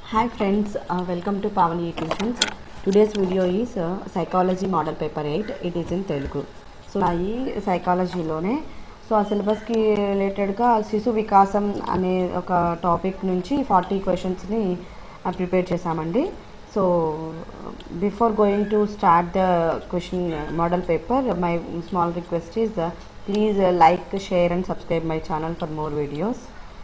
Hi friends, uh, welcome to Pavani Tuitions. Today's video is uh, Psychology Model Paper 8. It is in Telugu. So ఈ సైకాలజీలోనే so ఆ సిలబస్కి రిలేటెడ్గా శిశు వికాసం అనే ఒక టాపిక్ నుంచి ఫార్టీ క్వశ్చన్స్ని ప్రిపేర్ చేశామండి so before going to start the question model paper my small request is please like share and subscribe my channel for more videos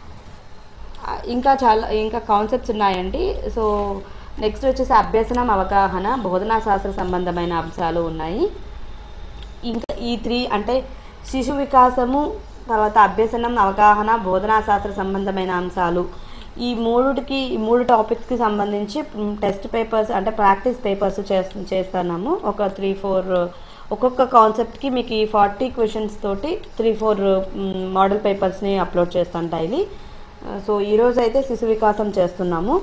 ఇంకా చాలా ఇంకా కాన్సెప్ట్స్ ఉన్నాయండి సో నెక్స్ట్ వచ్చేసి అభ్యసనం అవగాహన బోధనా శాస్త్ర సంబంధమైన అంశాలు ఉన్నాయి ఇంకా ఈ త్రీ అంటే శిశు వికాసము తర్వాత అభ్యసనం అవగాహన బోధనా శాస్త్ర సంబంధమైన అంశాలు ఈ మూడుకి ఈ మూడు టాపిక్స్కి సంబంధించి టెస్ట్ పేపర్స్ అంటే ప్రాక్టీస్ పేపర్స్ చేస్తు చేస్తున్నాము ఒక త్రీ ఫోర్ ఒక్కొక్క కాన్సెప్ట్కి మీకు ఈ ఫార్టీ క్వశ్చన్స్ తోటి త్రీ ఫోర్ మోడల్ పేపర్స్ని అప్లోడ్ చేస్తాను డైలీ సో ఈరోజు అయితే శిశు వికాసం చేస్తున్నాము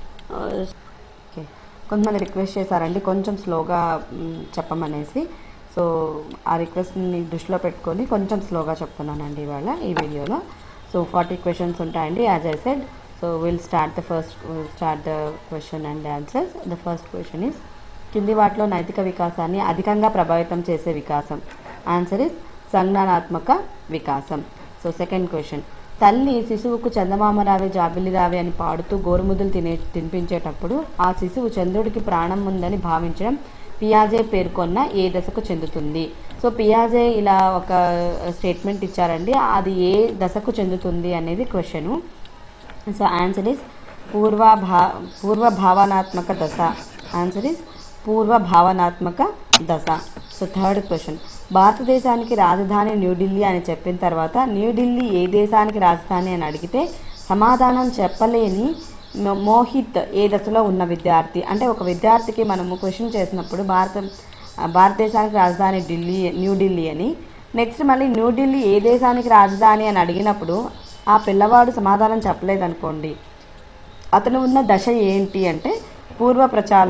ఓకే కొంతమంది రిక్వెస్ట్ చేశారండి కొంచెం స్లోగా మ్, చెప్పమనేసి సో ఆ రిక్వెస్ట్ని దృష్టిలో పెట్టుకొని కొంచెం స్లోగా చెప్తున్నానండి ఇవాళ ఈ వీడియోలో సో ఫార్టీ క్వశ్చన్స్ ఉంటాయండి as I said so will start the first start the question and answers the first question is కింది వాటిలో నైతిక వికాసాన్ని అధికంగా ప్రభావితం చేసే వికాసం ఆన్సర్ ఇస్ సంజ్ఞానాత్మక వికాసం సో సెకండ్ క్వశ్చన్ తల్లి శిశువుకు చందమామ రావే జాబిల్లి రావే అని పాడుతూ గోరుముద్దలు తినే తినిపించేటప్పుడు ఆ శిశువు చంద్రుడికి ప్రాణం ఉందని భావించడం పియాజే పేర్కొన్న ఏ దశకు చెందుతుంది సో పియాజే ఇలా ఒక స్టేట్మెంట్ ఇచ్చారండి అది ఏ దశకు చెందుతుంది అనేది క్వశ్చను సో ఆన్సర్ ఇస్ పూర్వ భా పూర్వ భావనాత్మక దశ ఆన్సర్ ఇస్ పూర్వ భావనాత్మక దశ సో థర్డ్ క్వశ్చన్ భారతదేశానికి రాజధాని న్యూఢిల్లీ అని చెప్పిన తర్వాత న్యూఢిల్లీ ఏ దేశానికి రాజధాని అని అడిగితే సమాధానం చెప్పలేని మో- మోహిత్ ఏ దశలో ఉన్న విద్యార్థి అంటే ఒక విద్యార్థికి మనము క్వశ్చన్ చేసినప్పుడు భారత ఆ, భారతదేశానికి రాజధాని ఢిల్లీ న్యూఢిల్లీ అని నెక్స్ట్ మళ్ళీ న్యూఢిల్లీ ఏ దేశానికి రాజధాని అని అడిగినప్పుడు ఆ పిల్లవాడు సమాధానం చెప్పలేదనుకోండి అతను ఉన్న దశ ఏంటి అంటే పూర్వ ప్రచాల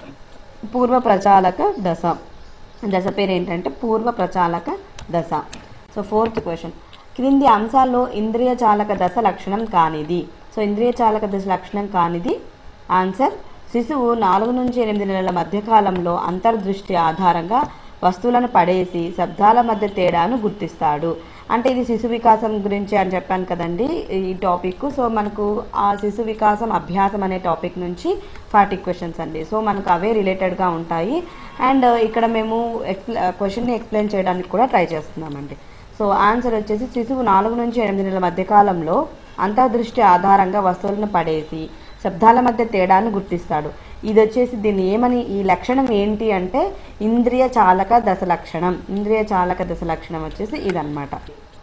పూర్వ ప్రచాలక దశ దశ పేరు ఏంటంటే పూర్వ ప్రచాలక దశ సో ఫోర్త్ క్వశ్చన్ క్రింది అంశాల్లో ఇంద్రియ చాలక దశ లక్షణం కానిది సో ఇంద్రియ చాలక దశ లక్షణం కానిది ఆన్సర్ శిశువు నాలుగు నుంచి ఎనిమిది నెలల మధ్యకాలంలో అంతర్దృష్టి ఆధారంగా వస్తువులను పడేసి శబ్దాల మధ్య తేడాను గుర్తిస్తాడు అంటే ఇది శిశు వికాసం గురించి అని చెప్పాను కదండి ఈ టాపిక్ సో మనకు ఆ శిశు వికాసం అభ్యాసం అనే టాపిక్ నుంచి ఫార్టీ క్వశ్చన్స్ అండి సో మనకు అవే రిలేటెడ్గా ఉంటాయి అండ్ ఇక్కడ మేము ఎక్స్ప్లె క్వశ్చన్ని ఎక్స్ప్లెయిన్ చేయడానికి కూడా ట్రై చేస్తున్నామండి సో ఆన్సర్ వచ్చేసి శిశువు నాలుగు నుంచి ఎనిమిది నెలల మధ్యకాలంలో అంతర్దృష్టి ఆధారంగా వస్తువులను పడేసి శబ్దాల మధ్య తేడాను గుర్తిస్తాడు ఇది వచ్చేసి దీన్ని ఏమని ఈ లక్షణం ఏంటి అంటే ఇంద్రియ చాలక దశ లక్షణం ఇంద్రియ చాలక దశ లక్షణం వచ్చేసి ఇదన్నమాట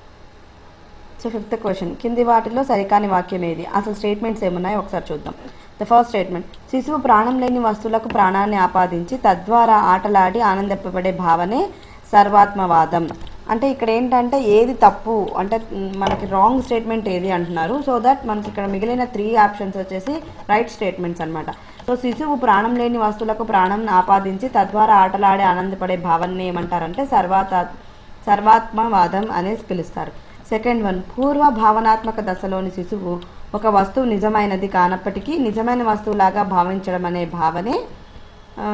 సో ఫిఫ్త్ క్వశ్చన్ కింది వాటిలో సరికాని వాక్యం ఏది అసలు స్టేట్మెంట్స్ ఏమున్నాయో ఒకసారి చూద్దాం ద ఫస్ట్ స్టేట్మెంట్ శిశువు ప్రాణం లేని వస్తువులకు ప్రాణాన్ని ఆపాదించి తద్వారా ఆటలాడి ఆనందపడే భావనే సర్వాత్మవాదం అంటే ఇక్కడ ఏంటంటే ఏది తప్పు అంటే మ్, మనకి రాంగ్ స్టేట్మెంట్ ఏది అంటున్నారు సో దట్ మనకి ఇక్కడ మిగిలిన త్రీ ఆప్షన్స్ వచ్చేసి రైట్ స్టేట్మెంట్స్ అన్నమాట సో శిశువు ప్రాణం లేని వస్తువులకు ప్రాణం ఆపాదించి తద్వారా ఆటలాడి ఆనందపడే భావనని ఏమంటారంటే సర్వాత సర్వాత్మవాదం అనేసి పిలుస్తారు సెకండ్ వన్ పూర్వ భావనాత్మక దశలోని శిశువు ఒక వస్తువు నిజమైనది కానప్పటికీ నిజమైన వస్తువులాగా భావించడం అనే భావనే ఆ,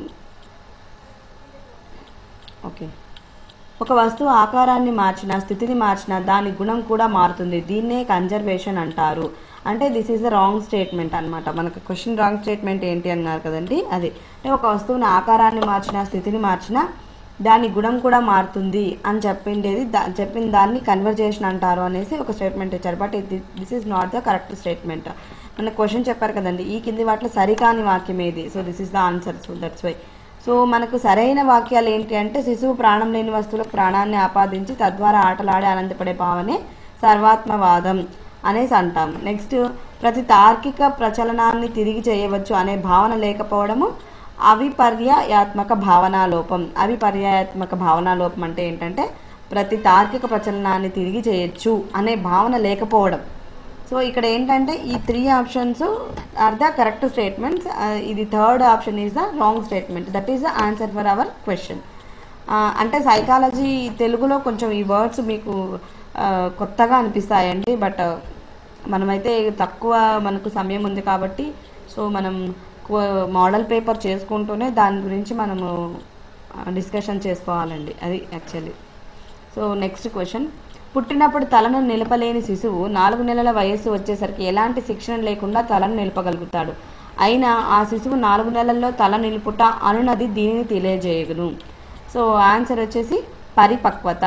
ఓకే ఒక వస్తువు ఆకారాన్ని మార్చినా స్థితిని మార్చినా దాని గుణం కూడా మారుతుంది దీన్నే కన్జర్వేషన్ అంటారు అంటే this is the wrong statement అనమాట మనకు క్వశ్చన్ రాంగ్ స్టేట్మెంట్ ఏంటి అన్నారు కదండి అది అంటే ఒక వస్తువుని ఆకారాన్ని మార్చినా స్థితిని మార్చినా దాని గుణం కూడా మారుతుంది అని చెప్పిండేది దా చెప్పిన దాన్ని కన్వర్జేషన్ అంటారు అనేసి ఒక స్టేట్మెంట్ ఇచ్చారు but this is not the correct statement మన క్వశ్చన్ చెప్పారు కదండి ఈ కింది వాటిలో సరికాని వాక్యం ఏది so this is the answer so that's why so మనకు సరైన వాక్యాలు ఏంటి అంటే శిశువు ప్రాణం లేని వస్తువులకు ప్రాణాన్ని ఆపాదించి తద్వారా ఆటలాడి ఆనందపడే భావనే సర్వాత్మవాదం అనేసి అంటాం నెక్స్ట్ ప్రతి తార్కిక ప్రచలనాన్ని తిరిగి చేయవచ్చు అనే భావన లేకపోవడము అవిపర్యాయాత్మక భావనాలోపం అవిపర్యాయాత్మక భావనాలోపం అంటే ఏంటంటే ప్రతి తార్కిక ప్రచలనాన్ని తిరిగి చేయొచ్చు అనే భావన లేకపోవడం సో ఇక్కడ ఏంటంటే ఈ three options are the correct statements ఇది third option is the wrong statement that is the answer for our question అంటే సైకాలజీ తెలుగులో కొంచెం ఈ వర్డ్స్ మీకు ఆ, కొత్తగా అనిపిస్తాయండి బట్ మనమైతే తక్కువ మనకు సమయం ఉంది కాబట్టి సో మనం మోడల్ పేపర్ చేసుకుంటూనే దాని గురించి మనము డిస్కషన్ చేసుకోవాలండి అది యాక్చువల్లీ సో నెక్స్ట్ క్వశ్చన్ పుట్టినప్పుడు తలను నిలపలేని శిశువు నాలుగు నెలల వయస్సు వచ్చేసరికి ఎలాంటి శిక్షణ లేకుండా తలను నిలపగలుగుతాడు అయినా ఆ శిశువు నాలుగు నెలల్లో తల నిలుపుట అనునది దీనిని తెలియజేయగును సో ఆన్సర్ వచ్చేసి పరిపక్వత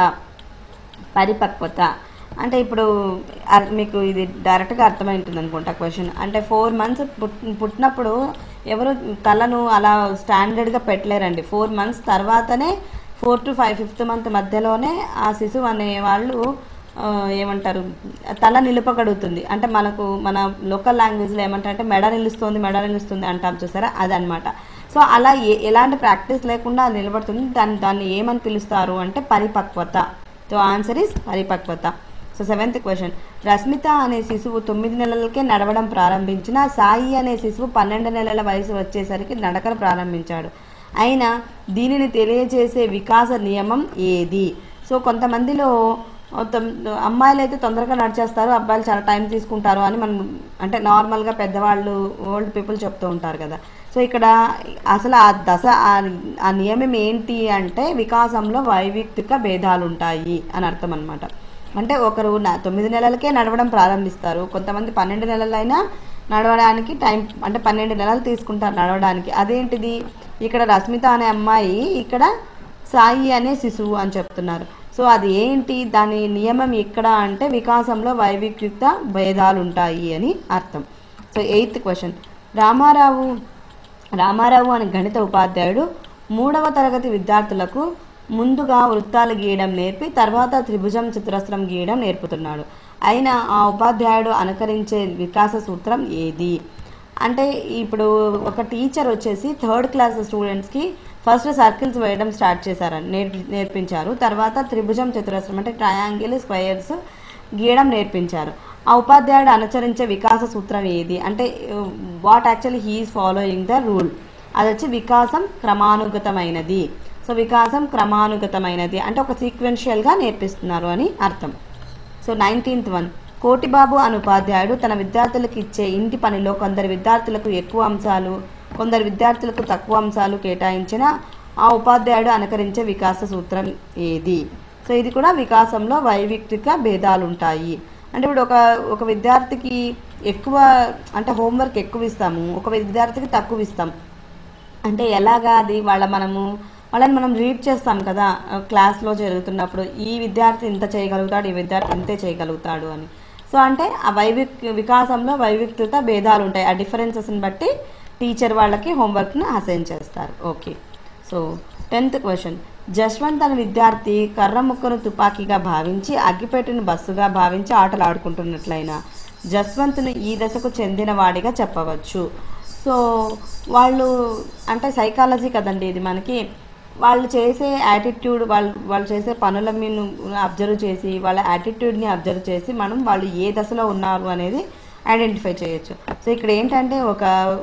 పరిపక్వత అంటే ఇప్పుడు అర్- మీకు ఇది డైరెక్ట్గా అర్థమైంటుంది అనుకుంటా క్వశ్చన్ అంటే ఫోర్ మంత్స్ పుట్ పుట్టినప్పుడు ఎవరు తలను అలా స్టాండర్డ్గా పెట్టలేరండి ఫోర్ మంత్స్ తర్వాతనే four to five fifth month మధ్యలోనే ఆ శిశువు అనే వాళ్ళు ఆ, ఏమంటారు తల నిలుపగలుగుతుంది అంటే మనకు మన లోకల్ లాంగ్వేజ్లో ఏమంటారంటే మెడ నిలుస్తుంది మెడ నిలుస్తుంది అంటాం చూసారా అదనమాట సో అలా ఏ ఎలాంటి ప్రాక్టీస్ లేకుండా అది నిలబడుతుంది దాన్ని దాన్ని ఏమని పిలుస్తారు అంటే పరిపక్వత సో ఆన్సర్ ఇస్ పరిపక్వత సో సెవెంత్ క్వశ్చన్ రస్మిత అనే శిశువు తొమ్మిది నెలలకే నడవడం ప్రారంభించిన సాయి అనే శిశువు పన్నెండు నెలల వయసు వచ్చేసరికి నడకను ప్రారంభించాడు అయినా దీనిని తెలియజేసే వికాస నియమం ఏది సో కొంతమందిలో తొమ్- అమ్మాయిలు అయితే తొందరగా నడిచేస్తారు అబ్బాయిలు చాలా టైం తీసుకుంటారు అని మనం అంటే నార్మల్గా పెద్దవాళ్ళు ఓల్డ్ పీపుల్ చెప్తూ ఉంటారు కదా సో ఇక్కడ అసలు ఆ దశ ఆ- ఆ నియమం ఏంటి అంటే వికాసంలో వైవిక్తిక భేదాలు ఉంటాయి అని అర్థం అనమాట అంటే ఒకరు న- తొమ్మిది నెలలకే నడవడం ప్రారంభిస్తారు కొంతమంది పన్నెండు నెలలైనా నడవడానికి టైం అంటే పన్నెండు నెలలు తీసుకుంటారు నడవడానికి అదేంటిది ఇక్కడ రస్మిత అనే అమ్మాయి ఇక్కడ సాయి అనే శిశువు అని చెప్తున్నారు సో అది ఏంటి దాని నియమం ఎక్కడ అంటే వికాసంలో వైవిక్యుక్త భేదాలు ఉంటాయి అని అర్థం so eighth question Ramarao Ramarao అనే గణిత ఉపాధ్యాయుడు మూడవ తరగతి విద్యార్థులకు ముందుగా వృత్తాలు గీయడం నేర్పి తర్వాత త్రిభుజం చతురస్రం గీయడం నేర్పుతున్నాడు అయినా ఆ ఉపాధ్యాయుడు అనుకరించే వికాస సూత్రం ఏది అంటే ఇప్పుడు ఒక టీచర్ వచ్చేసి థర్డ్ క్లాస్ స్టూడెంట్స్కి ఫస్ట్ సర్కిల్స్ వేయడం స్టార్ట్ చేశారని నేర్పి నేర్పించారు తర్వాత త్రిభుజం చతురస్రం అంటే ట్రయాంగిల్ స్క్వయర్స్ గీయడం నేర్పించారు ఆ ఉపాధ్యాయుడు అనుసరించే వికాస సూత్రం ఏది అంటే what actually he is following the rule అది వచ్చి వికాసం క్రమానుగతమైనది సో వికాసం క్రమానుగతమైనది అంటే ఒక సీక్వెన్షియల్గా నేర్పిస్తున్నారు అని అర్థం సో నైన్టీన్త్ వన్ కోటిబాబు అను ఉపాధ్యాయుడు తన విద్యార్థులకు ఇచ్చే ఇంటి పనిలో కొందరు విద్యార్థులకు ఎక్కువ అంశాలు కొందరు విద్యార్థులకు తక్కువ అంశాలు కేటాయించిన ఆ ఉపాధ్యాయుడు అనుకరించే వికాస సూత్రం ఏది సో ఇది కూడా వికాసంలో వైవిక్తిక భేదాలు ఉంటాయి అంటే ఇప్పుడు ఒక ఒక విద్యార్థికి ఎక్కువ అంటే హోంవర్క్ ఎక్కువ ఇస్తాము ఒక విద్యార్థికి తక్కువ ఇస్తాం అంటే ఎలాగా అది వాళ్ళ మనము వాళ్ళని మనం రీడ్ చేస్తాం కదా ఆ, క్లాస్లో జరుగుతున్నప్పుడు ఈ విద్యార్థి ఇంత చేయగలుగుతాడు ఈ విద్యార్థి ఇంతే చేయగలుగుతాడు అని సో అంటే ఆ వైవిక్ వికాసంలో వైవిక్తత భేదాలు ఉంటాయి ఆ డిఫరెన్సెస్ని బట్టి టీచర్ వాళ్ళకి హోంవర్క్ని అసైన్ చేస్తారు okay so tenth question Jashwanth అనే విద్యార్థి కర్ర ముక్కను తుపాకీగా భావించి అగ్గిపెట్టెను బస్సుగా భావించి ఆటలు ఆడుకుంటున్నట్లయినా జస్వంత్ను ఈ దశకు చెందిన వాడిగా చెప్పవచ్చు సో వాళ్ళు అంటే సైకాలజీ కదండి ఇది మనకి వాళ్ళు చేసే యాటిట్యూడ్ వాళ్ళు వాళ్ళు చేసే పనుల మీద అబ్జర్వ్ చేసి వాళ్ళ యాటిట్యూడ్ని అబ్జర్వ్ చేసి మనం వాళ్ళు ఏ దశలో ఉన్నారు అనేది ఐడెంటిఫై చేయొచ్చు సో ఇక్కడ ఏంటంటే ఒక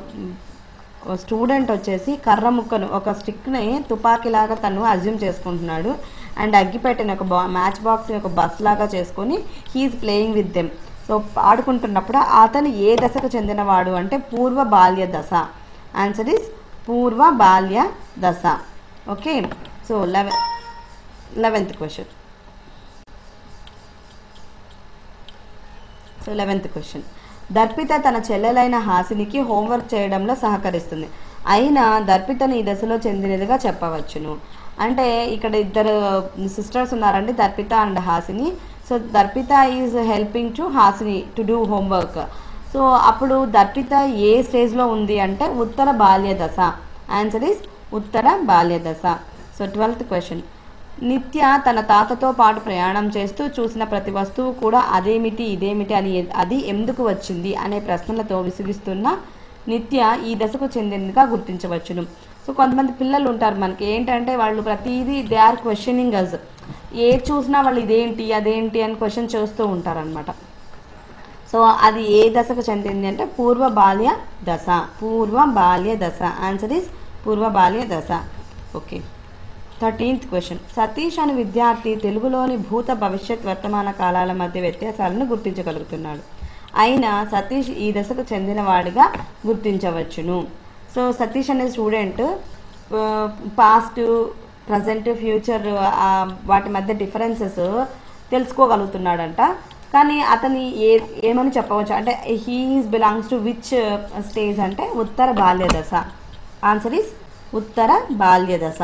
స్టూడెంట్ వచ్చేసి కర్ర ముక్కను ఒక స్టిక్ని తుపాకీలాగా తను అజ్యూమ్ చేసుకుంటున్నాడు అండ్ అగ్గిపెట్టిన ఒక బా మ్యాచ్ బాక్స్ని ఒక బస్ లాగా చేసుకొని he is playing with them so ఆడుకుంటున్నప్పుడు అతను ఏ దశకు చెందినవాడు అంటే పూర్వ బాల్య దశ ఆన్సర్ ఇస్ పూర్వ బాల్య దశ okay so eleven eleventh question so eleventh question Darpita తన చెల్లెలైన హాసినికి హోంవర్క్ చేయడంలో సహకరిస్తుంది అయినా దర్పితను ఈ దశలో చెందినదిగా చెప్పవచ్చును అంటే ఇక్కడ ఇద్దరు సిస్టర్స్ ఉన్నారండి Darpita and Hasini so Darpita is helping to Hasini to do homework so అప్పుడు దర్పిత ఏ స్టేజ్లో ఉంది అంటే ఉత్తర బాల్య దశ ఆన్సర్ ఈస్ ఉత్తర బాల్య దశ సో ట్వెల్త్ క్వశ్చన్ నిత్య తన తాతతో పాటు ప్రయాణం చేస్తూ చూసిన ప్రతి వస్తువు కూడా అదేమిటి ఇదేమిటి అని అది ఎందుకు వచ్చింది అనే ప్రశ్నలతో విసిగిస్తున్న నిత్య ఈ దశకు చెందినదిగా గుర్తించవచ్చును సో కొంతమంది పిల్లలు ఉంటారు మనకి ఏంటంటే వాళ్ళు ప్రతిదీ దే ఆర్ క్వశ్చనింగ్ అస్ ఏ చూసినా వాళ్ళు ఇదేంటి అదేంటి అని క్వశ్చన్ చేస్తూ ఉంటారనమాట సో అది ఏ దశకు చెందింది అంటే పూర్వ బాల్య దశ పూర్వ బాల్య దశ ఆన్సర్ ఈస్ పూర్వ బాల్య దశ ఓకే థర్టీన్త్ క్వశ్చన్ సతీష్ అనే విద్యార్థి తెలుగులోని భూత భవిష్యత్ వర్తమాన కాలాల మధ్య వ్యత్యాసాలను గుర్తించగలుగుతున్నాడు అయినా సతీష్ ఈ దశకు చెందినవాడిగా గుర్తించవచ్చును సో సతీష్ అనే స్టూడెంట్ పాస్ట్ ప్రజెంట్ ఫ్యూచర్ వాటి మధ్య డిఫరెన్సెస్ తెలుసుకోగలుగుతున్నాడంట కానీ అతని ఏ ఏమని చెప్పవచ్చు అంటే he is belongs to which stage అంటే ఉత్తర బాల్య దశ ఆన్సర్ ఈస్ ఉత్తర బాల్య దశ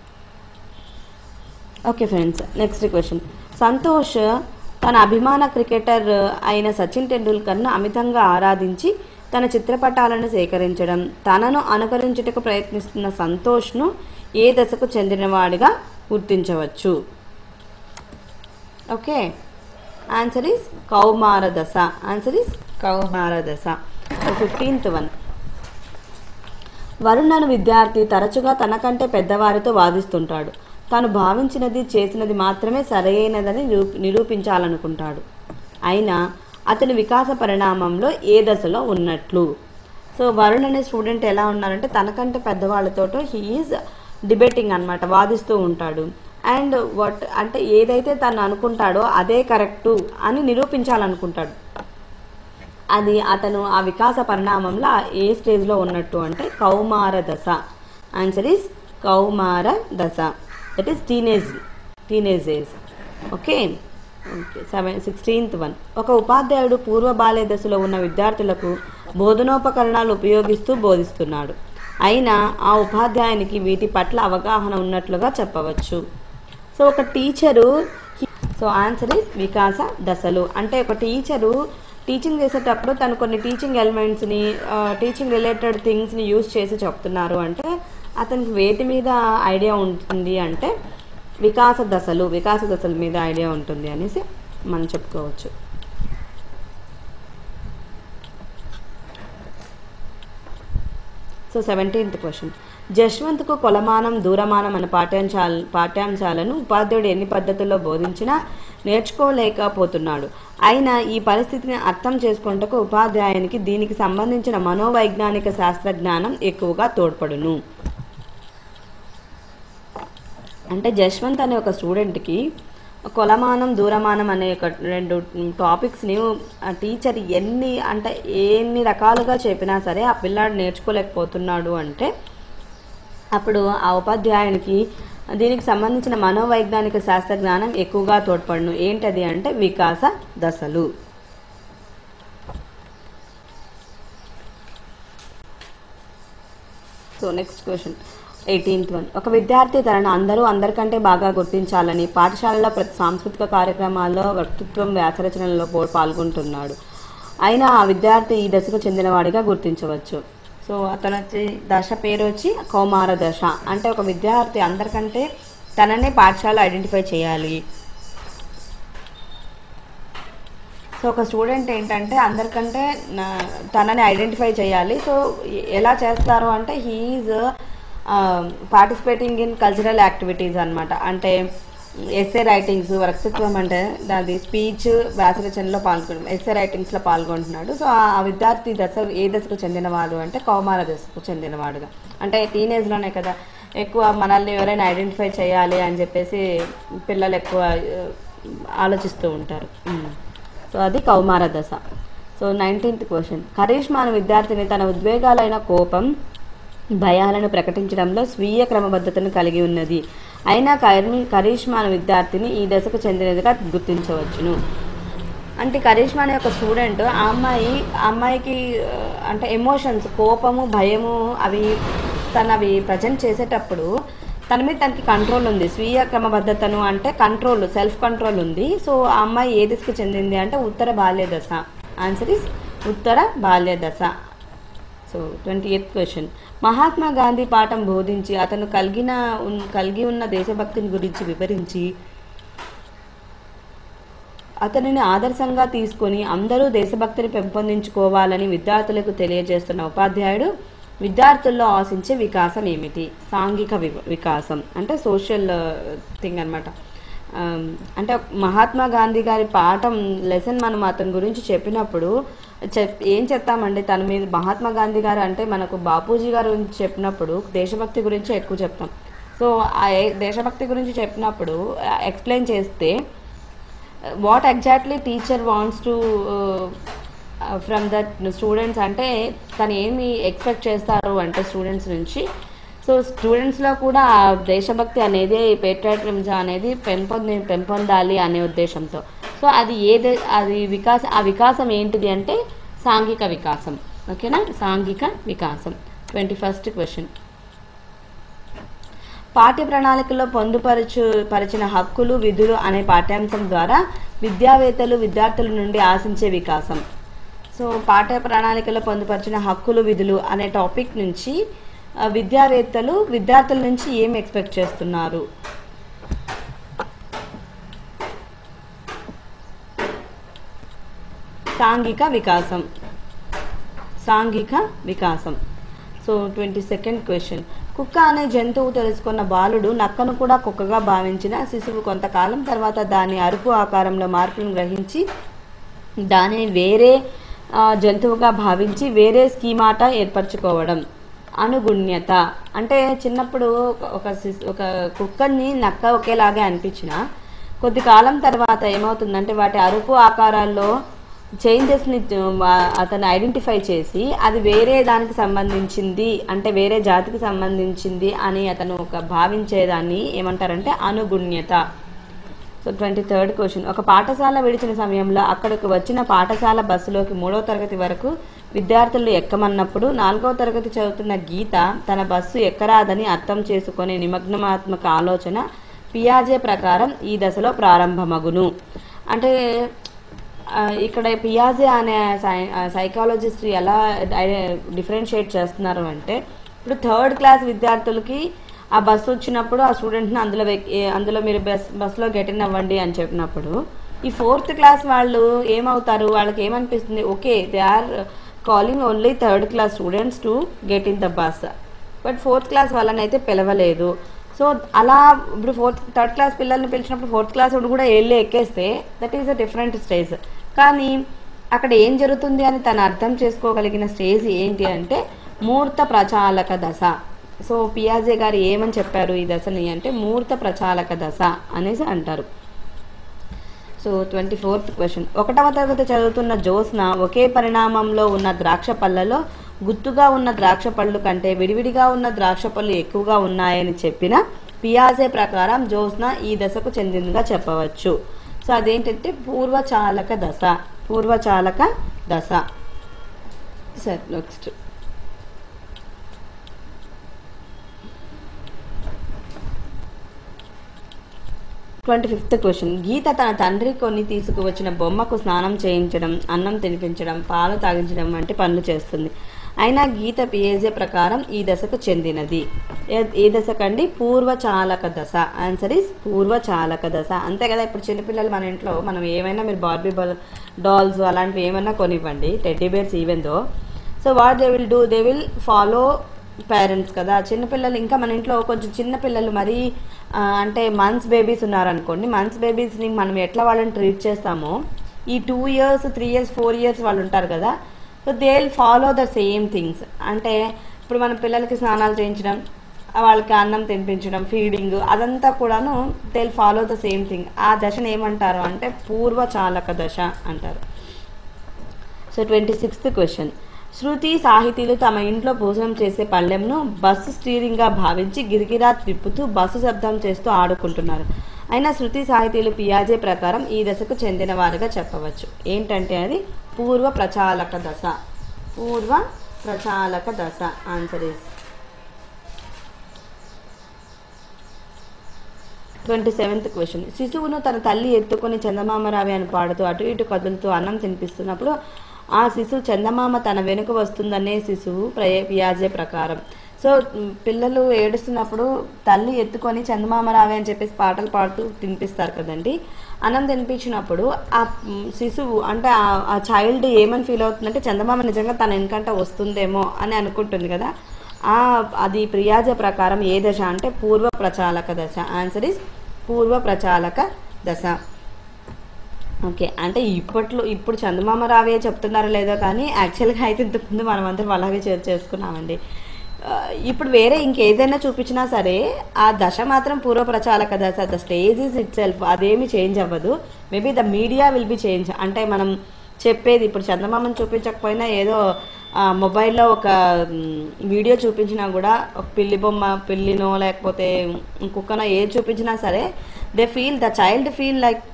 okay friends next question Santosh తన అభిమాన క్రికెటర్ అయిన సచిన్ టెండూల్కర్ను అమితంగా ఆరాధించి తన చిత్రపటాలను సేకరించడం తనను అనుకరించుటకు ప్రయత్నిస్తున్న సంతోష్ను ఏ దశకు చెందినవాడిగా గుర్తించవచ్చు ఓకే ఆన్సర్ ఈస్ కౌమార దశ ఆన్సర్ ఈస్ కౌమార దశ ఫిఫ్టీన్త్ వన్ వరుణ్ అను విద్యార్థి తరచుగా తనకంటే పెద్దవారితో వాదిస్తుంటాడు తాను భావించినది చేసినది మాత్రమే సరైనదని నిరూప నిరూపించాలనుకుంటాడు అయినా అతని వికాస పరిణామంలో ఏ దశలో ఉన్నట్లు సో వరుణ్ అనే స్టూడెంట్ ఎలా ఉన్నారంటే తనకంటే పెద్దవాళ్ళతో హీఈస్ డిబేటింగ్ అన్నమాట వాదిస్తూ ఉంటాడు అండ్ వాట్ అంటే ఏదైతే తను అనుకుంటాడో అదే కరెక్టు అని నిరూపించాలనుకుంటాడు అది అతను ఆ వికాస పరిణామంలో ఆ ఏ స్టేజ్లో ఉన్నట్టు అంటే కౌమార దశ ఆన్సర్ ఈస్ కౌమార దశ that is teenage teenage age okay okay seven sixteenth one ఒక ఉపాధ్యాయుడు పూర్వ బాల్య దశలో ఉన్న విద్యార్థులకు బోధనోపకరణాలు ఉపయోగిస్తూ బోధిస్తున్నాడు అయినా ఆ ఉపాధ్యాయునికి వీటి పట్ల అవగాహన ఉన్నట్లుగా చెప్పవచ్చు సో ఒక టీచరు సో ఆన్సర్ ఇస్ వికాస దశలు అంటే ఒక టీచరు టీచింగ్ చేసేటప్పుడు తను కొన్ని టీచింగ్ ఎలిమెంట్స్ని టీచింగ్ రిలేటెడ్ థింగ్స్ని యూజ్ చేసి చెప్తున్నారు అంటే అతనికి వేటి మీద ఐడియా ఉంటుంది అంటే వికాస దశలు వికాస దశల మీద ఐడియా ఉంటుంది అనేసి మనం చెప్పుకోవచ్చు సో సెవెంటీన్త్ క్వశ్చన్ జశ్వంత్కు కొలమానం దూరమానం అనే పాఠ్యాంశాల పాఠ్యాంశాలను ఉపాధ్యాయుడు ఎన్ని పద్ధతుల్లో బోధించినా నేర్చుకోలేకపోతున్నాడు అయినా ఈ పరిస్థితిని అర్థం చేసుకుంటకు ఉపాధ్యాయునికి దీనికి సంబంధించిన మనోవైజ్ఞానిక శాస్త్రజ్ఞానం ఎక్కువగా తోడ్పడును అంటే జశ్వంత్ అనే ఒక స్టూడెంట్కి కొలమానం దూరమానం అనే ఒక రెండు టాపిక్స్ని ఆ టీచర్ ఎన్ని అంటే ఎన్ని రకాలుగా చెప్పినా సరే ఆ పిల్లాడు నేర్చుకోలేకపోతున్నాడు అంటే అప్పుడు ఆ ఉపాధ్యాయునికి దీనికి సంబంధించిన మనోవైజ్ఞానిక శాస్త్ర జ్ఞానం ఎక్కువగా తోడ్పడును ఏంటది అంటే వికాస దశలు so next question eighteenth one ఒక విద్యార్థి తనను అందరూ అందరికంటే బాగా గుర్తించాలని పాఠశాలలో ప్రతి సాంస్కృతిక కార్యక్రమాల్లో వ్యక్తిత్వం వ్యాసరచనలో పో- పాల్గొంటున్నాడు అయినా ఆ విద్యార్థి ఈ దశకు చెందినవాడిగా గుర్తించవచ్చు సో అతను వచ్చి దశ పేరు వచ్చి కౌమార దశ అంటే ఒక విద్యార్థి అందరికంటే తననే పాఠశాల ఐడెంటిఫై చేయాలి సో ఒక స్టూడెంట్ ఏంటంటే అందరికంటే నా- తనని ఐడెంటిఫై చేయాలి సో ఎ- ఎలా చేస్తారు అంటే he is participating in cultural activities అన్నమాట అంటే ఎస్ఏ రైటింగ్స్ వ్యక్తిత్వం అంటే దాని స్పీచ్ వ్యాసరచనలో పాల్గొన ఎస్ఏ రైటింగ్స్లో పాల్గొంటున్నాడు సో ఆ ఆ విద్యార్థి దశ ఏ దశకు చెందినవాడు అంటే కౌమార దశకు చెందినవాడుగా అంటే టీనేజ్లోనే కదా ఎక్కువ మనల్ని ఎవరైనా ఐడెంటిఫై చేయాలి అని చెప్పేసి పిల్లలు ఎక్కువ ఆ, ఆలోచిస్తూ ఉంటారు ఉమ్. సో అది కౌమార దశ సో నైన్టీన్త్ క్వశ్చన్ కరిష్మా అనే విద్యార్థిని తన ఉద్వేగాలైన కోపం భయాలను ప్రకటించడంలో స్వీయ క్రమబద్ధతను కలిగి ఉన్నది అయినా కర్మి కరిష్మా అనే విద్యార్థిని ఈ దశకు చెందినదిగా గుర్తించవచ్చును అంటే కరిష్మా అనే ఒక స్టూడెంట్ ఆ అమ్మాయి ఆ అమ్మాయికి ఆ, అంటే ఎమోషన్స్ కోపము భయము అవి తను అవి ప్రజెంట్ చేసేటప్పుడు తన మీద తనకి కంట్రోల్ ఉంది స్వీయ క్రమబద్ధతను అంటే కంట్రోల్ సెల్ఫ్ కంట్రోల్ ఉంది సో ఆ అమ్మాయి ఏ దిశకు చెందింది అంటే ఉత్తర బాల్య దశ ఆన్సర్ ఇస్ ఉత్తర బాల్య దశ so twenty eighth question Mahatma Gandhi పాఠం బోధించి అతను కలిగిన ఉన్- కలిగి ఉన్న దేశభక్తిని గురించి వివరించి అతనిని ఆదర్శంగా తీసుకొని అందరూ దేశభక్తిని పెంపొందించుకోవాలని విద్యార్థులకు తెలియజేస్తున్న ఉపాధ్యాయుడు విద్యార్థుల్లో ఆశించే వికాసం ఏమిటి సాంఘిక వి- వికాసం అంటే సోషల్ థింగ్ అనమాట అంటే మహాత్మా గాంధీ గారి పాఠం లెసన్ మనం అతని గురించి చెప్పినప్పుడు చెప్ ఏం చెప్తామండి తన మీద మహాత్మా గాంధీ గారు అంటే మనకు బాపూజీ గారి గురించి చెప్పినప్పుడు దేశభక్తి గురించి ఎక్కువ చెప్తాం సో ఆ ఏ- దేశభక్తి గురించి చెప్పినప్పుడు ఎక్స్ప్లెయిన్ చేస్తే what exactly teacher wants to from the students అంటే తను ఏమి ఎక్స్పెక్ట్ చేస్తారు అంటే స్టూడెంట్స్ నుంచి సో స్టూడెంట్స్లో కూడా ఆ దేశభక్తి అనేది పేట్రియాటిజం అనేది పెంపొంది పెంపొందాలి అనే ఉద్దేశంతో సో అది ఏది అది వికాస ఆ వికాసం ఏంటిది అంటే సాంఘిక వికాసం ఓకేనా సాంఘిక వికాసం ట్వంటీ ఫస్ట్ క్వశ్చన్ పాఠ్య ప్రణాళికలో పొందుపరచు పరిచిన హక్కులు విధులు అనే పాఠ్యాంశం ద్వారా విద్యావేత్తలు విద్యార్థుల నుండి ఆశించే వికాసం సో పాఠ్య ప్రణాళికలో పొందుపరిచిన హక్కులు విధులు అనే టాపిక్ నుంచి ఆ, విద్యావేత్తలు విద్యార్థుల నుంచి ఏం ఎక్స్పెక్ట్ చేస్తున్నారు సాంఘిక వికాసం సాంఘిక వికాసం సో ట్వంటీ సెకండ్ క్వశ్చన్ కుక్క అనే జంతువు తెలుసుకున్న బాలుడు నక్కను కూడా కుక్కగా భావించిన శిశువు కొంతకాలం తర్వాత దాని అరుపు ఆకారంలో మార్పులను గ్రహించి దానిని వేరే ఆ, జంతువుగా భావించి వేరే స్కీమాట ఏర్పరచుకోవడం అనుగుణ్యత అంటే చిన్నప్పుడు ఒక- ఒక శిశు ఒక కుక్కని నక్క ఒకేలాగే అనిపించిన కొద్ది కాలం తర్వాత ఏమవుతుందంటే వాటి అరుపు ఆకారాల్లో చేంజెస్ని అతను ఐడెంటిఫై చేసి అది వేరే దానికి సంబంధించింది అంటే వేరే జాతికి సంబంధించింది అని అతను ఒక భావించేదాన్ని ఏమంటారంటే అనుగుణ్యత సో ట్వంటీ థర్డ్ క్వశ్చన్ ఒక పాఠశాల విడిచిన సమయంలో అక్కడికి వచ్చిన పాఠశాల బస్సులోకి మూడవ తరగతి వరకు విద్యార్థులు ఎక్కమన్నప్పుడు నాలుగవ తరగతి చదువుతున్న గీత తన బస్సు ఎక్కరాదని అర్థం చేసుకునే నిమగ్నమాత్మక ఆలోచన పియాజే ప్రకారం ఈ దశలో ప్రారంభమగును అంటే ఆ, ఇక్కడ పియాజే అనే సై సైకాలజిస్ట్ ఎలా డిఫరెన్షియేట్ చేస్తున్నారు అంటే ఇప్పుడు థర్డ్ క్లాస్ విద్యార్థులకి ఆ బస్సు వచ్చినప్పుడు ఆ స్టూడెంట్ని అందులో వెక్- ఏ- అందులో మీరు బస్ బస్సులో గెట్ ఇన్ అవ్వండి అని చెప్పినప్పుడు ఈ ఫోర్త్ క్లాస్ వాళ్ళు ఏమవుతారు వాళ్ళకి ఏమనిపిస్తుంది okay they are calling only third class students to get in the bus but fourth class వాళ్ళని అయితే పిలవలేదు సో అలా ఇప్పుడు ఫోర్త్ థర్డ్ క్లాస్ పిల్లల్ని పిలిచినప్పుడు ఫోర్త్ క్లాస్ వాడు కూడా వెళ్ళి ఎక్కేస్తే that is a different stage కానీ అక్కడ ఏం జరుగుతుంది అని తను అర్థం చేసుకోగలిగిన స్టేజ్ ఏంటి అంటే మూర్త ప్రచాలక దశ సో పియాజే గారు ఏమని చెప్పారు ఈ దశని అంటే మూర్త ప్రచాలక దశ అనేసి అంటారు సో ట్వంటీ ఫోర్త్ క్వశ్చన్ ఒకటవ తరగతి చదువుతున్న జ్యోత్స్న ఒకే పరిణామంలో ఉన్న ద్రాక్ష పళ్ళలో గుత్తుగా ఉన్న ద్రాక్ష పళ్ళు కంటే విడివిడిగా ఉన్న ద్రాక్ష పళ్ళు ఎక్కువగా ఉన్నాయని చెప్పిన పియాజే ప్రకారం జ్యోత్స్న ఈ దశకు చెందిందిగా చెప్పవచ్చు సో అదేంటంటే పూర్వచాలక దశ పూర్వచాలక దశ సరే next twenty fifth question Geetha తన తండ్రి కొన్ని తీసుకువచ్చిన బొమ్మకు స్నానం చేయించడం అన్నం తినిపించడం పాలు తాగించడం వంటి పనులు చేస్తుంది అయినా గీత పిఏజే ప్రకారం ఈ దశకు చెందినది ఏ- ఏ దశకండి పూర్వచాలక దశ ఆన్సర్ ఈస్ పూర్వచాలక దశ అంతే కదా ఇప్పుడు చిన్నపిల్లలు మన ఇంట్లో మనం ఏమైనా మీరు బార్బీ బాల్ డాల్స్ అలాంటివి ఏమైనా కొనివ్వండి teddy bears even though so what they will do they will follow parents కదా చిన్నపిల్లలు ఇంకా మన ఇంట్లో కొంచెం చిన్న పిల్లలు మరీ ఆ, అంటే మంత్స్ బేబీస్ ఉన్నారనుకోండి మంత్స్ బేబీస్ని మనం ఎట్లా వాళ్ళని ట్రీట్ చేస్తామో ఈ two years three years four years వాళ్ళు ఉంటారు కదా so they will follow the same things అంటే ఇప్పుడు మన పిల్లలకి స్నానాలు చేయించడం వాళ్ళకి అన్నం తినిపించడం ఫీడింగ్ అదంతా కూడాను they will follow the same thing ఆ దశను ఏమంటారు అంటే పూర్వచాలక దశ అంటారు so twenty sixth question Shruti సాహితీలు తమ ఇంట్లో భోజనం చేసే పళ్ళెంను బస్సు స్టీరింగ్గా భావించి గిరిగిరా తిప్పుతూ బస్సు శబ్దం చేస్తూ ఆడుకుంటున్నారు అయినా శృతి సాహితీలు పియాజే ప్రకారం ఈ దశకు చెందిన వారుగా చెప్పవచ్చు ఏంటంటే అది పూర్వ ప్రచాలక దశ పూర్వ ప్రచాలక దశ answer is twenty seventh question శిశువును తన తల్లి ఎత్తుకొని చందమామ అని పాడుతూ అటు ఇటు కదులుతూ అన్నం తినిపిస్తున్నప్పుడు ఆ శిశువు చందమామ తన వెనుక వస్తుందనే శిశువు ప్రయ పియాజే ప్రకారం సో మ్, పిల్లలు ఏడుస్తున్నప్పుడు తల్లి ఎత్తుకొని చందమామ రావే అని చెప్పేసి పాటలు పాడుతూ తినిపిస్తారు కదండి అన్నం తినిపించినప్పుడు ఆ మ్, శిశువు అంటే ఆ- ఆ చైల్డ్ ఏమని ఫీల్ అవుతుందంటే చందమామ నిజంగా తన వెనకంట వస్తుందేమో అని అనుకుంటుంది కదా ఆ అది ప్రియాజ ప్రకారం ఏ దశ అంటే పూర్వ ప్రచాలక దశ ఆన్సర్ ఇస్ పూర్వ ప్రచాలక దశ ఓకే అంటే ఇప్పట్లో ఇప్పుడు చందమామ రావే చెప్తున్నారో లేదో కానీ యాక్చువల్గా అయితే ఇంతకుముందు మనం అందరం అలాగే చే- చేసుకున్నామండి ఆ, ఇప్పుడు వేరే ఇంకేదైనా చూపించినా సరే ఆ దశ మాత్రం పూర్వ ప్రచాలక దశ the stage is itself అదేమి చేంజ్ అవ్వదు maybe the media will be change అంటే మనం చెప్పేది ఇప్పుడు చందమామని చూపించకపోయినా ఏదో ఆ, మొబైల్లో ఒక మ్, వీడియో చూపించినా కూడా ఒక పిల్లి బొమ్మ పిల్లినో లేకపోతే కుక్కనో ఏది చూపించినా సరే they feel the child feel like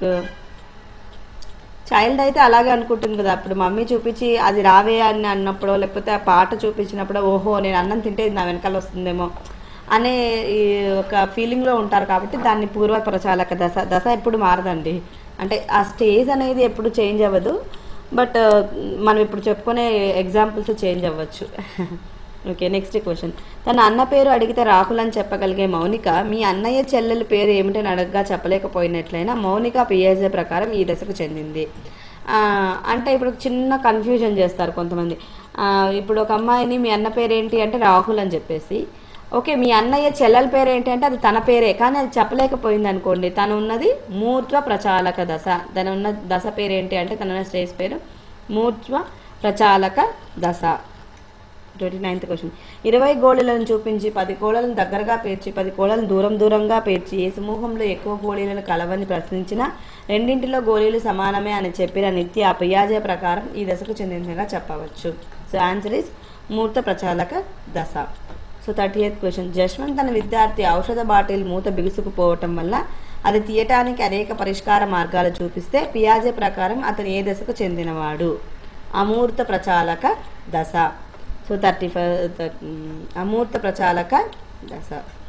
child అయితే అలాగే అనుకుంటుంది కదా అప్పుడు మమ్మీ చూపించి అది రావే అని అన్నప్పుడు లేకపోతే ఆ పాట చూపించినప్పుడు ఓహో నేను అన్నం తింటే ఇది నా వెనకాల వస్తుందేమో అనే ఈ ఒక ఫీలింగ్లో ఉంటారు కాబట్టి దాన్ని పూర్వ ప్రచాలక దశ దశ ఎప్పుడు మారదండి అంటే ఆ స్టేజ్ అనేది ఎప్పుడు చేంజ్ అవ్వదు బట్ మనం ఇప్పుడు చెప్పుకునే ఎగ్జాంపుల్స్ చేంజ్ అవ్వచ్చు ఓకే నెక్స్ట్ క్వశ్చన్ తన అన్న పేరు అడిగితే రాహుల్ అని చెప్పగలిగే మౌనిక మీ అన్నయ్య చెల్లెల పేరు ఏమిటని అడగగా చెప్పలేకపోయినట్లయినా మౌనిక పిఎస్ఏ ప్రకారం ఈ దశకు చెందింది ఆ, అంటే ఇప్పుడు చిన్న కన్ఫ్యూజన్ చేస్తారు కొంతమంది ఆ, ఇప్పుడు ఒక అమ్మాయిని మీ అన్న పేరు ఏంటి అంటే రాహుల్ అని చెప్పేసి ఓకే మీ అన్నయ్య చెల్లెల పేరు ఏంటి అంటే అది తన పేరే కానీ అది చెప్పలేకపోయింది అనుకోండి తను ఉన్నది మూర్ధ్వ ప్రచాలక దశ తను ఉన్న దశ పేరు ఏంటి అంటే తన ఉన్న స్టేజ్ పేరు మూర్ధ్వ ప్రచాలక దశ ట్వంటీ నైన్త్ క్వశ్చన్ ఇరవై గోళీలను చూపించి పది కోళ్ళను దగ్గరగా పేర్చి పది కోళ్ళను దూరం దూరంగా పేర్చి ఏ సమూహంలో ఎక్కువ గోళీలను కలవని ప్రశ్నించిన రెండింటిలో గోళీలు సమానమే అని చెప్పిన నిత్య పియాజే ప్రకారం ఈ దశకు చెందినదిగా చెప్పవచ్చు సో ఆన్సర్ ఇస్ మూర్త ప్రచాలక దశ so thirty eighth question Jashwanth తన విద్యార్థి ఔషధ బాటిల్ మూత బిగుసుకుపోవటం వల్ల అది తీయటానికి అనేక పరిష్కార మార్గాలు చూపిస్తే పియాజే ప్రకారం అతను ఏ దశకు చెందినవాడు అమూర్త ప్రచాలక దశ సో థర్టీ ఫైవ్ అమూర్త ప్రచాలక దశ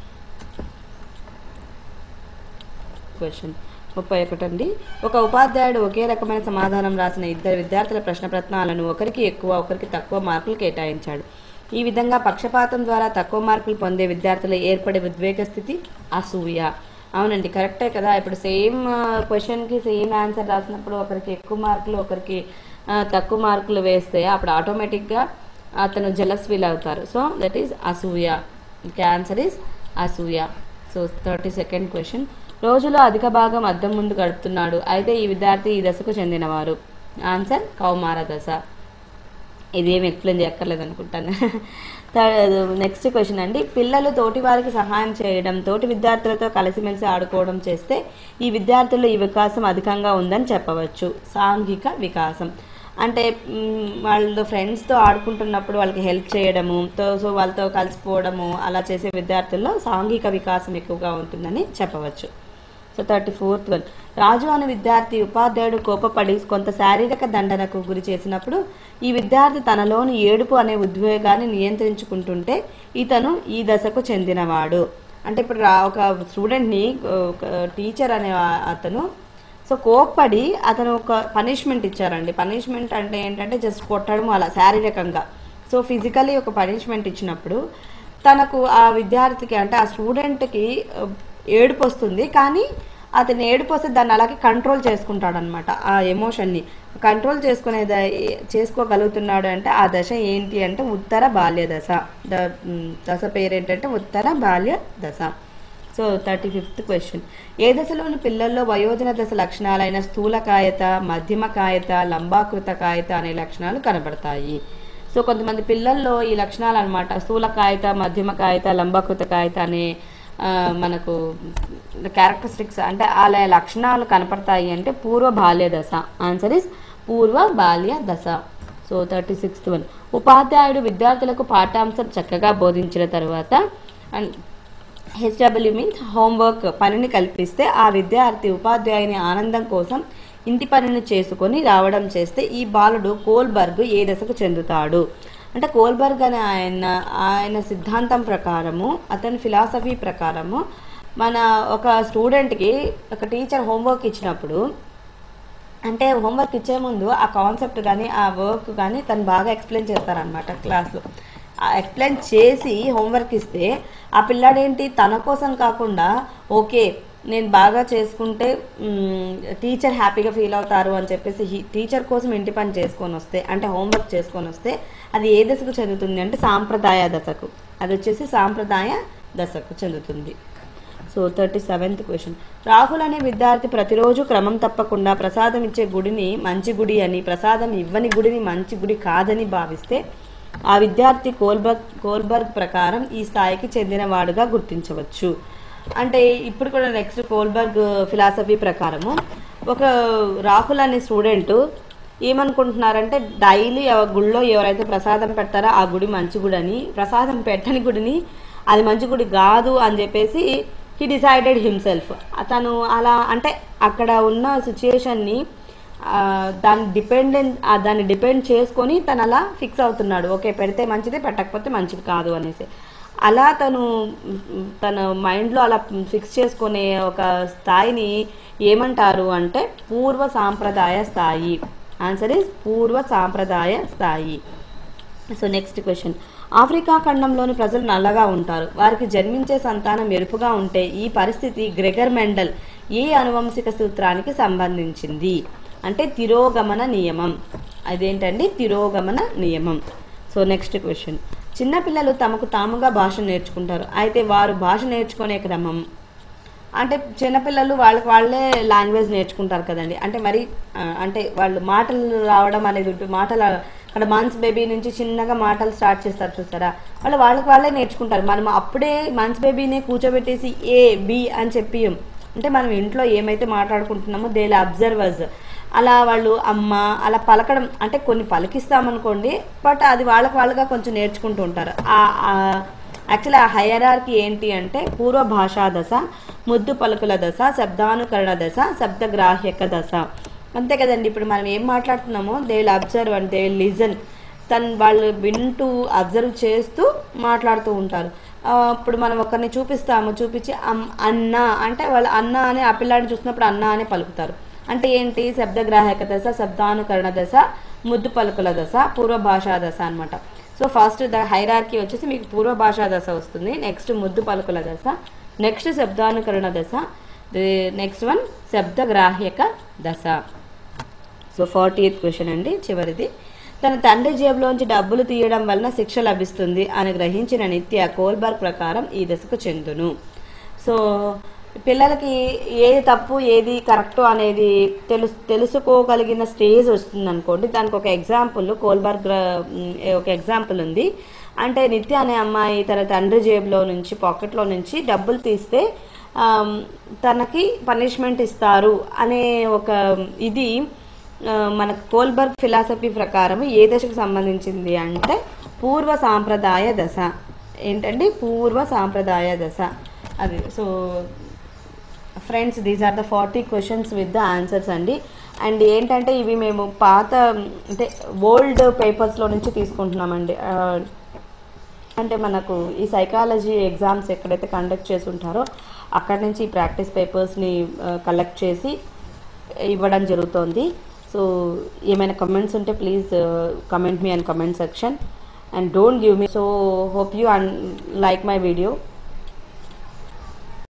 క్వశ్చన్ ముప్పై ఒకటి అండి ఒక ఉపాధ్యాయుడు ఒకే రకమైన సమాధానం రాసిన ఇద్దరు విద్యార్థుల ప్రశ్న ప్రశ్నలను ఒకరికి ఎక్కువ ఒకరికి తక్కువ మార్కులు కేటాయించాడు ఈ విధంగా పక్షపాతం ద్వారా తక్కువ మార్కులు పొందే విద్యార్థులు ఏర్పడే ఉద్వేగ స్థితి అసూయ అవునండి కరెక్టే కదా ఇప్పుడు సేమ్ క్వశ్చన్కి సేమ్ ఆన్సర్ రాసినప్పుడు ఒకరికి ఎక్కువ మార్కులు ఒకరికి ఆ, తక్కువ మార్కులు వేస్తే అప్పుడు ఆటోమేటిక్గా అతను జలస్ ఫీల్ అవుతారు సో దట్ ఈస్ అసూయ క్యాన్సర్ ఈస్ అసూయ సో థర్టీ సెకండ్ క్వశ్చన్ రోజులో అధిక భాగం అద్దం ముందు గడుపుతున్నాడు అయితే ఈ విద్యార్థి ఈ దశకు చెందినవారు ఆన్సర్ కౌమార దశ ఇది ఏమి ఎక్స్ప్లెయిన్ చేయక్కర్లేదు అనుకుంటాను నెక్స్ట్ క్వశ్చన్ అండి పిల్లలు తోటి వారికి సహాయం చేయడం తోటి విద్యార్థులతో కలిసిమెలిసి ఆడుకోవడం చేస్తే ఈ విద్యార్థుల్లో ఈ వికాసం అధికంగా ఉందని చెప్పవచ్చు సాంఘిక వికాసం అంటే మ్, వాళ్ళు ఫ్రెండ్స్తో ఆడుకుంటున్నప్పుడు వాళ్ళకి హెల్ప్ చేయడము తో సో వాళ్ళతో కలిసిపోవడము అలా చేసే విద్యార్థుల్లో సాంఘిక వికాసం ఎక్కువగా ఉంటుందని చెప్పవచ్చు so thirty fourth one Raju అనే విద్యార్థి ఉపాధ్యాయుడు కోపపడి కొంత శారీరక దండనకు గురి చేసినప్పుడు ఈ విద్యార్థి తనలోని ఏడుపు అనే ఉద్వేగాన్ని నియంత్రించుకుంటుంటే ఇతను ఈ దశకు చెందినవాడు అంటే ఇప్పుడు రా ఒక స్టూడెంట్ని ఒక టీచర్ అనే ఆ- అతను సో కోప్పడి అతను ఒక పనిష్మెంట్ ఇచ్చారండి పనిష్మెంట్ అంటే ఏంటంటే జస్ట్ కొట్టడం అలా శారీరకంగా సో ఫిజికలీ ఒక పనిష్మెంట్ ఇచ్చినప్పుడు తనకు ఆ విద్యార్థికి అంటే ఆ స్టూడెంట్కి ఏడుపు వస్తుంది కానీ అతను ఏడుపు వస్తే దాన్ని అలాగే కంట్రోల్ చేసుకుంటాడనమాట ఆ ఎమోషన్ని కంట్రోల్ చేసుకునే ద- చేసుకోగలుగుతున్నాడు అంటే ఆ దశ ఏంటి అంటే ఉత్తర బాల్య దశ ద మ్, దశ పేరు ఏంటంటే ఉత్తర బాల్య దశ సో థర్టీ ఫిఫ్త్ క్వశ్చన్ ఏ దశలోని పిల్లల్లో వయోజన దశ లక్షణాలైన స్థూలకాయత మధ్యమకాయత లంబాకృతకాయత అనే లక్షణాలు కనబడతాయి సో కొంతమంది పిల్లల్లో ఈ లక్షణాలు అనమాట స్థూలకాయత మధ్యమకాయత లంబాకృతకాయత అనే ఆ, మనకు క్యారెక్టరిస్టిక్స్ అంటే అలా లక్షణాలు కనపడతాయి అంటే పూర్వ బాల్య దశ ఆన్సర్ ఇస్ పూర్వ బాల్య దశ సో థర్టీ సిక్స్త్ వన్ ఉపాధ్యాయుడు విద్యార్థులకు పాఠాంశం చక్కగా బోధించిన తర్వాత అండ్ హెచ్డబ్ల్యూ మీన్స్ హోంవర్క్ పనిని కల్పిస్తే ఆ విద్యార్థి ఉపాధ్యాయుని ఆనందం కోసం ఇంటి పనిని చేసుకొని రావడం చేస్తే ఈ బాలుడు కోల్బర్గ్ ఏ దశకు చెందుతాడు అంటే కోల్బర్గ్ అనే ఆయన ఆయన సిద్ధాంతం ప్రకారము అతని ఫిలాసఫీ ప్రకారము మన ఒక స్టూడెంట్కి ఒక టీచర్ హోంవర్క్ ఇచ్చినప్పుడు అంటే హోంవర్క్ ఇచ్చే ముందు ఆ కాన్సెప్ట్ కానీ ఆ వర్క్ కానీ తను బాగా ఎక్స్ప్లెయిన్ చేస్తారనమాట క్లాస్లో ఆ ఎక్స్ప్లెయిన్ చేసి హోంవర్క్ ఇస్తే ఆ పిల్లాడేంటి తన కోసం కాకుండా ఓకే నేను బాగా చేసుకుంటే టీచర్ హ్యాపీగా ఫీల్ అవుతారు అని చెప్పేసి టీచర్ కోసం ఇంటి పని చేసుకొని వస్తే అంటే హోంవర్క్ చేసుకొని వస్తే అది ఏ దశకు చెందుతుంది అంటే సాంప్రదాయ దశకు అది వచ్చేసి సాంప్రదాయ దశకు చెందుతుంది so thirty seventh question Rahul అనే విద్యార్థి ప్రతిరోజు క్రమం తప్పకుండా ప్రసాదం ఇచ్చే గుడిని మంచి గుడి అని ప్రసాదం ఇవ్వని గుడిని మంచి గుడి కాదని భావిస్తే ఆ విద్యార్థి కోల్బర్గ్ కోల్బర్గ్ ప్రకారం ఈ స్థాయికి చెందినవాడుగా గుర్తించవచ్చు అంటే ఇప్పుడు కూడా నెక్స్ట్ కోల్బర్గ్ ఫిలాసఫీ ప్రకారము ఒక రాహుల్ అనే స్టూడెంట్ ఏమనుకుంటున్నారంటే డైలీ గుళ్ళో ఎవరైతే ప్రసాదం పెడతారో ఆ గుడి మంచి గుడి అని ప్రసాదం పెట్టని గుడిని అది మంచి గుడి కాదు అని చెప్పేసి హీ డిసైడెడ్ హిమ్సెల్ఫ్ తను అలా అంటే అక్కడ ఉన్న సిచ్యుయేషన్ని దాన్ని డిపెండెంట్ దాన్ని డిపెండ్ చేసుకొని తను అలా ఫిక్స్ అవుతున్నాడు ఓకే పెడితే మంచిది పెట్టకపోతే మంచిది కాదు అనేసి అలా తను మ్, తన మైండ్లో అలా ఫిక్స్ చేసుకునే ఒక స్థాయిని ఏమంటారు అంటే పూర్వ సాంప్రదాయ స్థాయి ఆన్సర్ ఇస్ పూర్వ సాంప్రదాయ స్థాయి సో నెక్స్ట్ క్వశ్చన్ ఆఫ్రికా ఖండంలోని ప్రజలు నల్లగా ఉంటారు వారికి జన్మించే సంతానం ఎరుపుగా ఉంటే ఈ పరిస్థితి గ్రెగర్ మెండల్ ఏ అనువంశిక సూత్రానికి సంబంధించింది అంటే తిరోగమన నియమం అదేంటండి తిరోగమన నియమం సో నెక్స్ట్ క్వశ్చన్ చిన్నపిల్లలు తమకు తాముగా భాష నేర్చుకుంటారు అయితే వారు భాష నేర్చుకునే క్రమం అంటే చిన్నపిల్లలు వాళ్ళకి వాళ్ళే లాంగ్వేజ్ నేర్చుకుంటారు కదండి అంటే మరి ఆ, అంటే వాళ్ళు మాటలు రావడం అనేది ఉంటుంది మాటలు అక్కడ మంత్స్ బేబీ నుంచి చిన్నగా మాటలు స్టార్ట్ చేస్తారు చూసారా వాళ్ళు వాళ్ళకి వాళ్ళే నేర్చుకుంటారు మనం అప్పుడే మంత్స్ బేబీని కూర్చోబెట్టేసి ఏ బి అని చెప్పి అంటే మనం ఇంట్లో ఏమైతే మాట్లాడుకుంటున్నామో దేల్ అబ్జర్వర్స్ అలా వాళ్ళు అమ్మ అలా పలకడం అంటే కొన్ని పలికిస్తామనుకోండి బట్ అది వాళ్ళకి వాళ్ళుగా కొంచెం నేర్చుకుంటూ ఉంటారు యాక్చువల్లీ ఆ హయరార్కి ఏంటి అంటే పూర్వ భాషా దశ ముద్దు పలుకుల దశ శబ్దానుకరణ దశ శబ్దగ్రాహ్యక దశ అంతే కదండి ఇప్పుడు మనం ఏం మాట్లాడుతున్నామో they will observe and they will listen తను వాళ్ళు వింటూ అబ్జర్వ్ చేస్తూ మాట్లాడుతూ ఉంటారు ఆ, ఇప్పుడు మనం ఒకరిని చూపిస్తాము చూపించి అమ్ అన్న అంటే వాళ్ళు అన్న అని ఆ పిల్లాడిని చూసినప్పుడు అన్న అని పలుకుతారు అంటే ఏంటి శబ్దగ్రాహక దశ శబ్దానుకరణ దశ ముద్దు పలుకుల దశ పూర్వ భాషా దశ అనమాట సో ఫస్ట్ ద హైరార్కీ వచ్చేసి మీకు పూర్వ భాషా దశ వస్తుంది నెక్స్ట్ ముద్దు పలుకుల దశ నెక్స్ట్ శబ్దానుకరణ దశ నెక్స్ట్ వన్ శబ్దగ్రాహ్యక దశ సో ఫార్టీ ఎయిత్ క్వశ్చన్ అండి చివరిది తన తండ్రి జేబులోంచి డబ్బులు తీయడం వలన శిక్ష లభిస్తుంది అని గ్రహించిన నిత్య కోల్బర్గ్ ప్రకారం ఈ దశకు చెందును సో పిల్లలకి ఏది తప్పు ఏది కరెక్ట్ అనేది తెలుసు తెలుసుకోగలిగిన స్టేజ్ వస్తుంది అనుకోండి దానికి ఒక ఎగ్జాంపుల్ కోల్బర్గ్ ర- ఉమ్, ఒక ఎగ్జాంపుల్ ఉంది అంటే నిత్య అనే అమ్మాయి తన తండ్రి జేబులో నుంచి పాకెట్లో నుంచి డబ్బులు తీస్తే ఆమ్, తనకి పనిష్మెంట్ ఇస్తారు అనే ఒక ఇది ఆ, మన కోల్బర్గ్ ఫిలాసఫీ ప్రకారం ఏ దశకు సంబంధించింది అంటే పూర్వ సాంప్రదాయ దశ ఏంటండి పూర్వ సాంప్రదాయ దశ అది so friends these are the forty questions with the answers అండి అండ్ ఏంటంటే ఇవి మేము పాత అంటే ఓల్డ్ పేపర్స్లో నుంచి తీసుకుంటున్నామండి ఆ, అంటే మనకు ఈ సైకాలజీ ఎగ్జామ్స్ ఎక్కడైతే కండక్ట్ చేసి ఉంటారో అక్కడి నుంచి ఈ ప్రాక్టీస్ పేపర్స్ని కలెక్ట్ చేసి ఇవ్వడం జరుగుతోంది సో ఏమైనా కమెంట్స్ ఉంటే please comment me and comment section and don't give me so hope you and like my video